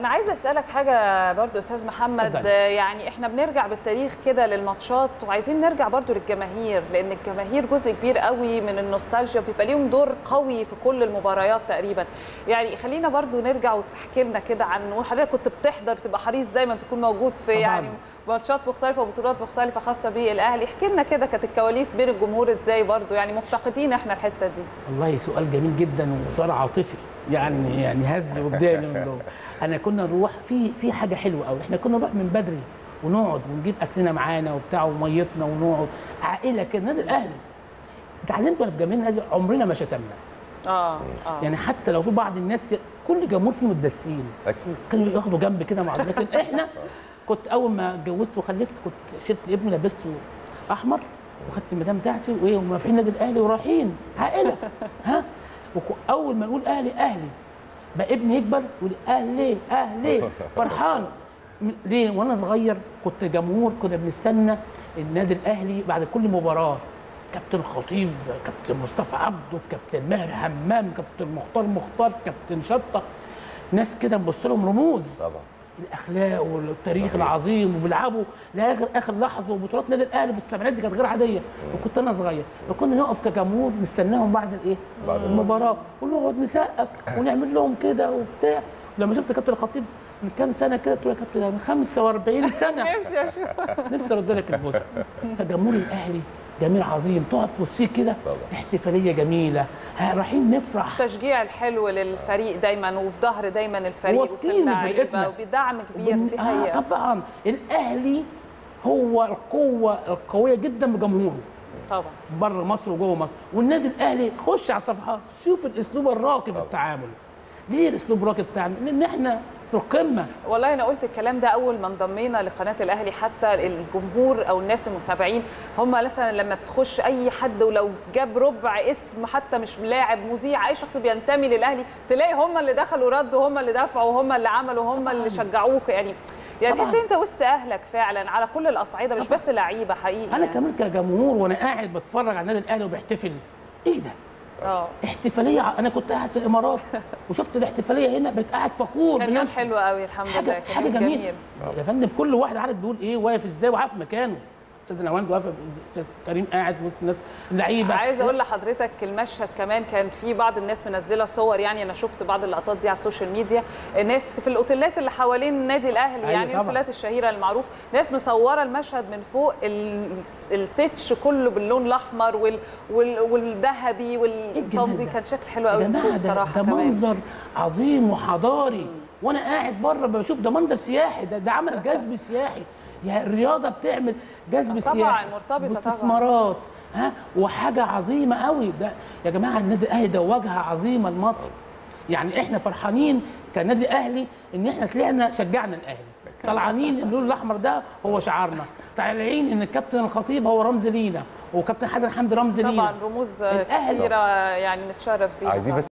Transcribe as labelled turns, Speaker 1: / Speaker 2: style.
Speaker 1: انا عايزه اسالك حاجه برضو استاذ محمد
Speaker 2: اتفضل.
Speaker 1: يعني احنا بنرجع بالتاريخ كده للماتشات وعايزين نرجع برضو للجماهير لان الجماهير جزء كبير قوي من النوستالجيا بيبقى ليهم دور قوي في كل المباريات تقريبا يعني خلينا برضو نرجع وتحكي لنا كده عن وحضرتك كنت بتحضر تبقى حريص دايما تكون موجود في
Speaker 2: طبعاً.
Speaker 1: يعني ماتشات مختلفه وبطولات مختلفه خاصه بالاهلي احكي لنا كده كانت الكواليس بين الجمهور ازاي برضو يعني مفتقدين احنا الحته دي
Speaker 2: والله سؤال جميل جدا وسؤال عاطفي يعني يعني هز قدامي من جوه انا كنا نروح في في حاجه حلوه قوي احنا كنا نروح من بدري ونقعد ونجيب اكلنا معانا وبتاع وميتنا ونقعد عائله كده النادي الاهلي اتعلمت وانا في جماهير النادي عمرنا ما شتمنا
Speaker 1: اه اه
Speaker 2: يعني حتى لو في بعض الناس كده كل جمهور فيهم متدسين
Speaker 3: اكيد
Speaker 2: كانوا ياخدوا جنب كده مع بعض لكن احنا كنت اول ما اتجوزت وخلفت كنت شلت ابني لبسته احمر وخدت المدام بتاعتي وايه ومرافعين النادي الاهلي ورايحين عائله ها وك- اول ما نقول اهلي اهلي بقى ابني يكبر يقول اهلي اهلي فرحان م- ليه وانا صغير كنت جمهور كنا بنستنى النادي الاهلي بعد كل مباراه كابتن خطيب كابتن مصطفى عبده كابتن ماهر همام كابتن مختار مختار كابتن شطه ناس كده نبص لهم رموز
Speaker 3: طبعا
Speaker 2: الاخلاق والتاريخ
Speaker 3: صحيح.
Speaker 2: العظيم وبيلعبوا لاخر اخر لحظه وبطولات النادي الاهلي في السبعينات دي كانت غير عاديه وكنت انا صغير فكنا نقف كجمهور نستناهم بعد الايه؟
Speaker 3: بعد
Speaker 2: المباراه ونقعد نسقف ونعمل لهم كده وبتاع لما شفت كابتن الخطيب من كام سنه كده قلت له يا كابتن ده من 45 سنه
Speaker 1: نفسي اشوف
Speaker 2: لسه رد لك البوسه فجمهور الاهلي جميل عظيم تقعد في وسطيه كده
Speaker 3: طبعا.
Speaker 2: احتفاليه جميله ها، رايحين نفرح
Speaker 1: التشجيع الحلو للفريق دايما وفي ظهر دايما الفريق وفي
Speaker 2: واثقين من
Speaker 1: اللعيبه
Speaker 2: فرقتنا.
Speaker 1: وبدعم كبير
Speaker 2: وبن-
Speaker 1: دي
Speaker 2: آه
Speaker 1: حقيقه
Speaker 2: طبعا الاهلي هو القوه القويه جدا بجمهوره
Speaker 1: طبعا
Speaker 2: بره مصر وجوه مصر والنادي الاهلي خش على الصفحات شوف الاسلوب الراقي في التعامل ليه الاسلوب الراقي بتاعنا لان احنا في القمه
Speaker 1: والله انا قلت الكلام ده اول ما انضمينا لقناه الاهلي حتى الجمهور او الناس المتابعين هم مثلا لما بتخش اي حد ولو جاب ربع اسم حتى مش لاعب مذيع اي شخص بينتمي للاهلي تلاقي هم اللي دخلوا ردوا هم اللي دفعوا هم اللي عملوا هم اللي شجعوك يعني يعني
Speaker 2: طبعاً.
Speaker 1: تحس انت وسط اهلك فعلا على كل الاصعده مش بس لعيبه حقيقي
Speaker 2: انا
Speaker 1: يعني.
Speaker 2: كمان كجمهور وانا قاعد بتفرج على النادي الاهلي وبيحتفل ايه ده
Speaker 1: اه
Speaker 2: احتفاليه ع- انا كنت قاعد في الامارات وشفت الاحتفاليه هنا بقيت قاعد فخور
Speaker 1: كان يوم
Speaker 2: بنفسي
Speaker 1: حلو قوي الحمد لله
Speaker 2: حاجه
Speaker 1: كان
Speaker 2: حاجه
Speaker 1: يوم
Speaker 2: جميله يا فندم كل واحد عارف بيقول ايه واقف ازاي وعارف مكانه استاذ نواند واقف استاذ كريم قاعد وسط الناس لعيبه
Speaker 1: عايزه اقول لحضرتك المشهد كمان كان في بعض الناس منزله صور يعني انا شفت بعض اللقطات دي على السوشيال ميديا الناس في الاوتيلات اللي حوالين النادي الاهلي
Speaker 2: أيوة
Speaker 1: يعني
Speaker 2: طبعاً.
Speaker 1: الاوتيلات الشهيره المعروف ناس مصوره المشهد من فوق ال- التتش كله باللون الاحمر وال وال والذهبي والتنظيم
Speaker 2: ده؟
Speaker 1: كان شكل حلو
Speaker 2: يا
Speaker 1: قوي من فوق
Speaker 2: جماعه ده,
Speaker 1: بصراحه
Speaker 2: ده
Speaker 1: كمان
Speaker 2: منظر عظيم وحضاري وانا قاعد بره بشوف ده منظر سياحي ده ده عمل جذب سياحي يعني الرياضه بتعمل جذب
Speaker 1: طبعاً،
Speaker 2: سياحي
Speaker 1: مرتبطة طبعاً.
Speaker 2: واستثمارات ها وحاجه عظيمه قوي ده يا جماعه النادي الاهلي ده واجهه عظيمه لمصر يعني احنا فرحانين كنادي اهلي ان احنا طلعنا شجعنا الاهلي طلعانين ان اللون الاحمر ده هو شعارنا طالعين ان الكابتن الخطيب هو رمز لينا وكابتن حسن حمدي رمز لينا
Speaker 1: طبعا رموز
Speaker 2: الأهلي.
Speaker 1: كثيره يعني نتشرف بيها
Speaker 3: عايزين
Speaker 1: طبعاً.
Speaker 3: بس